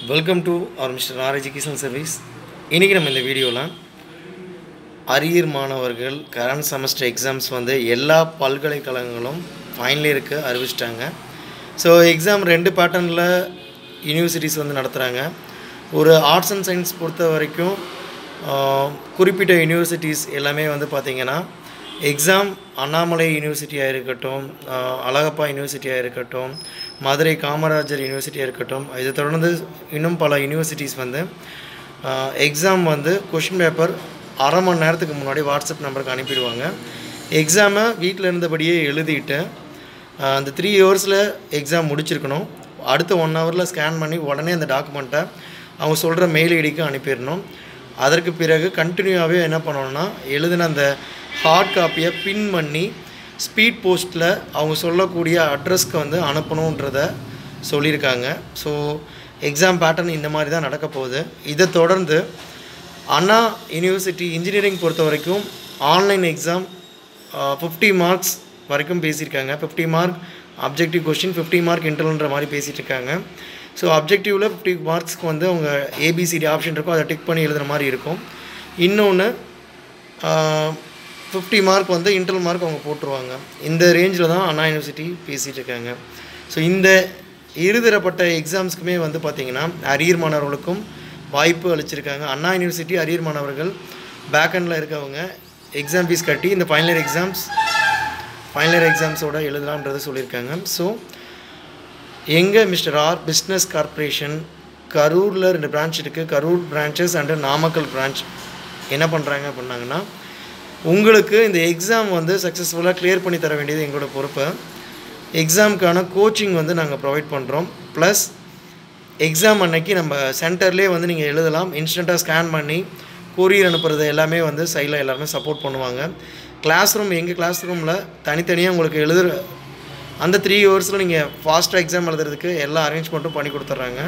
welcome to our mister R education service இன்றைக்கி நம்ம இந்த வீடியோவில் அரியர் மாணவர்கள் கரண்ட் செமஸ்டர் எக்ஸாம்ஸ் வந்து எல்லா பல்கலைக்கழகங்களும் ஃபைனல் இயருக்கு அறிவிச்சிட்டாங்க ஸோ எக்ஸாம் ரெண்டு பேட்டர்னில் யூனிவர்சிட்டிஸ் வந்து நடத்துகிறாங்க ஒரு ஆர்ட்ஸ் அண்ட் சயின்ஸ் பொறுத்த வரைக்கும் ஆஹ், குறிப்பிட்ட யூனிவர்சிட்டிஸ் எல்லாமே வந்து பார்த்திங்கன்னா எக்ஸாம் அண்ணாமலை யூனிவர்சிட்டியாக இருக்கட்டும் ஆஹ், அழகப்பா யூனிவர்சிட்டியாக இருக்கட்டும் மதுரை காமராஜர் யூனிவர்சிட்டியாக இருக்கட்டும் இதை தொடர்ந்து இன்னும் பல யூனிவர்சிட்டிஸ் வந்து எக்ஸாம் வந்து கொஷின் பேப்பர் அரை மணி நேரத்துக்கு முன்னாடி வாட்ஸ்அப் நம்பருக்கு அனுப்பிடுவாங்க எக்ஸாமை வீட்டில் இருந்தபடியே எழுதிட்டு ஆஹ், அந்த த்ரீ ஹவர்ஸில் எக்ஸாம் முடிச்சிருக்கணும் அடுத்த ஒன் ஹவரில் ஸ்கேன் பண்ணி உடனே அந்த டாக்குமெண்ட்டை அவங்க சொல்கிற மெயில் ஐடிக்கு அனுப்பிடணும் அதற்கு பிறகு கண்டினியூவாகவே என்ன பண்ணணும்னா எழுதின அந்த ஹார்ட் காப்பியை பின் பண்ணி ஸ்பீட் போஸ்ட்டில் அவங்க சொல்லக்கூடிய அட்ரஸ்க்கு வந்து அனுப்பணுன்றத சொல்லியிருக்காங்க ஸோ எக்ஸாம் பேட்டர்ன் இந்த மாதிரி தான் நடக்க போகுது இதை தொடர்ந்து அண்ணா யூனிவர்சிட்டி இன்ஜினியரிங் பொறுத்த வரைக்கும் ஆன்லைன் எக்ஸாம் ஃபிஃப்டி மார்க்ஸ் வரைக்கும் பேசியிருக்காங்க fifty mark objective question fifty mark இன்டர்னல்ன்ற மாதிரி பேசிகிட்டு இருக்காங்க ஸோ அப்ஜெக்டிவில் ஃபிஃப்டி மார்க்ஸ்க்கு வந்து அவங்க ஏபிசிடி ஆப்ஷன் இருக்கும் அதை டிக் பண்ணி எழுதுகிற மாதிரி இருக்கும் இன்னொன்று ஃபிஃப்டி மார்க் வந்து இன்டர்னல் மார்க் அவங்க போட்டுருவாங்க இந்த ரேஞ்சில் தான் அண்ணா யூனிவர்சிட்டி பேசிகிட்டு இருக்காங்க ஸோ இந்த இருதரப்பட்ட எக்ஸாம்ஸ்க்குமே வந்து பார்த்திங்கன்னா அரியர் மாணவர்களுக்கும் வாய்ப்பு அளிச்சிருக்காங்க அண்ணா யூனிவர்சிட்டி அரியர் மாணவர்கள் பேக்கெண்டில் இருக்கவங்க எக்ஸாம் ஃபீஸ் கட்டி இந்த final year exams final year எக்ஸாம்ஸோட எழுதலாம்ன்றதை சொல்லியிருக்காங்க ஸோ எங்கள் மிஸ்டர் ஆர் பிஸ்னஸ் கார்ப்பரேஷன் கரூரில் ரெண்டு பிரான்ச் இருக்குது Karur branches and Namakkal branch என்ன பண்ணுறாங்க அப்படின்னாங்கன்னா உங்களுக்கு இந்த எக்ஸாம் வந்து சக்ஸஸ்ஃபுல்லாக கிளியர் பண்ணி தர வேண்டியது எங்களோட பொறுப்பு எக்ஸாமுக்கான கோச்சிங் வந்து நாங்கள் ப்ரொவைட் பண்ணுறோம் ப்ளஸ் எக்ஸாம் அன்னைக்கு நம்ம சென்டர்லேயே வந்து நீங்கள் எழுதலாம் இன்ஸ்டண்ட்டாக ஸ்கேன் பண்ணி கொரியர் அனுப்புறது எல்லாமே வந்து சைடில் எல்லாருமே சப்போர்ட் பண்ணுவாங்க கிளாஸ் ரூம் எங்கள் கிளாஸ் ரூமில் தனித்தனியாக உங்களுக்கு எழுதுற அந்த த்ரீ ஹவர்ஸில் நீங்கள் ஃபாஸ்ட்டாக எக்ஸாம் எழுதுறதுக்கு எல்லா அரேஞ்ச்மெண்ட்டும் பண்ணி கொடுத்துட்றாங்க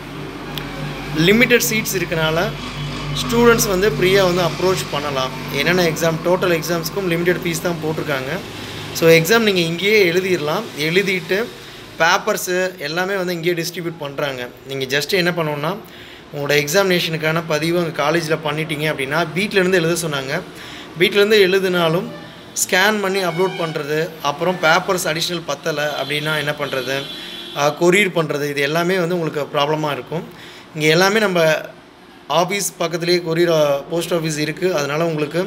லிமிட்டட் சீட்ஸ் இருக்கனால ஸ்டூடெண்ட்ஸ் வந்து ஃப்ரீயாக வந்து அப்ரோச் பண்ணலாம் என்னென்ன எக்ஸாம் டோட்டல் எக்ஸாம்ஸ்க்கும் லிமிட்டட் ஃபீஸ் தான் போட்டிருக்காங்க ஸோ எக்ஸாம் நீங்கள் இங்கேயே எழுதிடலாம் எழுதிட்டு பேப்பர்ஸு எல்லாமே வந்து இங்கேயே டிஸ்ட்ரிபியூட் பண்ணுறாங்க நீங்கள் ஜஸ்ட் என்ன பண்ணணும்னா உங்களோட எக்ஸாமினேஷனுக்கான பதிவு அங்கே காலேஜில் பண்ணிட்டீங்க அப்படின்னா வீட்டிலேருந்து எழுத சொன்னாங்க வீட்டிலேருந்து எழுதினாலும் ஸ்கேன் பண்ணி அப்லோட் பண்ணுறது அப்புறம் பேப்பர்ஸ் அடிஷ்னல் பத்தலை அப்படின்னா என்ன பண்ணுறது கொரியர் பண்ணுறது இது எல்லாமே வந்து உங்களுக்கு ப்ராப்ளமாக இருக்கும் இங்கே எல்லாமே நம்ம ஆஃபீஸ் பக்கத்துலேயே கொரியர் போஸ்ட் ஆஃபீஸ் இருக்குது அதனால் உங்களுக்கு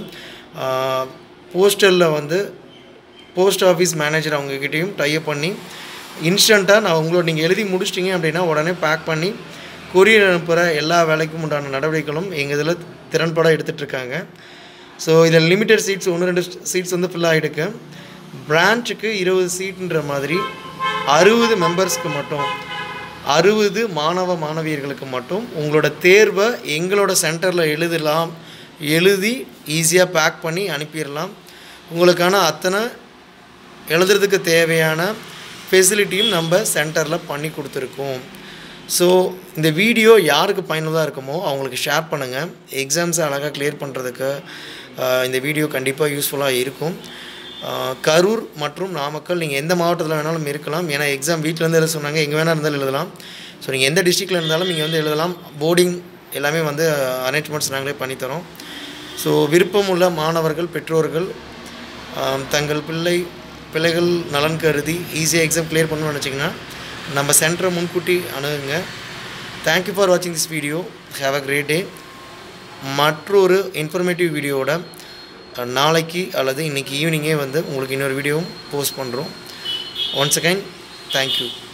போஸ்டலில் வந்து போஸ்ட் ஆஃபீஸ் மேனேஜர் அவங்கக்கிட்டேயும் டைப் பண்ணி இன்ஸ்டண்ட்டாக நான் உங்களோட நீங்கள் எழுதி முடிச்சிட்டிங்க அப்படின்னா உடனே பேக் பண்ணி கொரியர் அனுப்புகிற எல்லா வேலைக்கும் உண்டான நடவடிக்கைகளும் எங்கள் இதில் திறன்பட எடுத்துகிட்டு இருக்காங்க ஸோ இதில் லிமிட்டட் சீட்ஸ் ஒன்று ரெண்டு சீட்ஸ் வந்து ஃபில் ஆகிடுக்கு பிரான்ச்சுக்கு இருபது சீட்டுன்ற மாதிரி அறுபது மெம்பர்ஸ்க்கு மட்டும் அறுபது மாணவ மாணவியர்களுக்கு மட்டும் உங்களோட தேர்வை எங்களோட சென்டரில் எழுதலாம் எழுதி ஈஸியாக பேக் பண்ணி அனுப்பிடலாம் உங்களுக்கான அத்தனை எழுதுறதுக்கு தேவையான ஃபெசிலிட்டியும் நம்ம சென்டரில் பண்ணி கொடுத்துருக்கோம் ஸோ இந்த வீடியோ யாருக்கு பயனுள்ளதாக இருக்குமோ அவங்களுக்கு ஷேர் பண்ணுங்கள் எக்ஸாம்ஸை அழகாக கிளியர் பண்ணுறதுக்கு ஆஹ், இந்த வீடியோ கண்டிப்பாக யூஸ்ஃபுல்லாக இருக்கும் ஆஹ், கரூர் மற்றும் நாமக்கல் நீங்கள் எந்த மாவட்டத்தில் வேணாலும் இருக்கலாம் ஏன்னா எக்ஸாம் வீட்டிலேருந்து எழுத சொன்னாங்க எங்கே வேணால் இருந்தாலும் எழுதலாம் ஸோ நீங்கள் எந்த டிஸ்ட்ரிக்டில் இருந்தாலும் நீங்கள் வந்து எழுதலாம் போர்டிங் எல்லாமே வந்து அரேஞ்ச்மெண்ட்ஸ் நாங்களே பண்ணித்தரோம் ஸோ விருப்பம் உள்ள மாணவர்கள் பெற்றோர்கள் ஆம், தங்கள் பிள்ளை பிள்ளைகள் நலன் கருதி ஈஸியாக எக்ஸாம் கிளியர் பண்ணணும்னு நினச்சிங்கன்னா நம்ம சென்டரை முன்கூட்டி அணுகுங்க தேங்க்யூ ஃபார் வாட்சிங் this video have a great day மற்றொரு இன்ஃபர்மேட்டிவ் வீடியோவோட அஹ், நாளைக்கு அல்லது இன்றைக்கி ஈவினிங்கே வந்து உங்களுக்கு இன்னொரு வீடியோவும் போஸ்ட் பண்ணுறோம் ஒன்ஸ் அகைன் தேங்க்யூ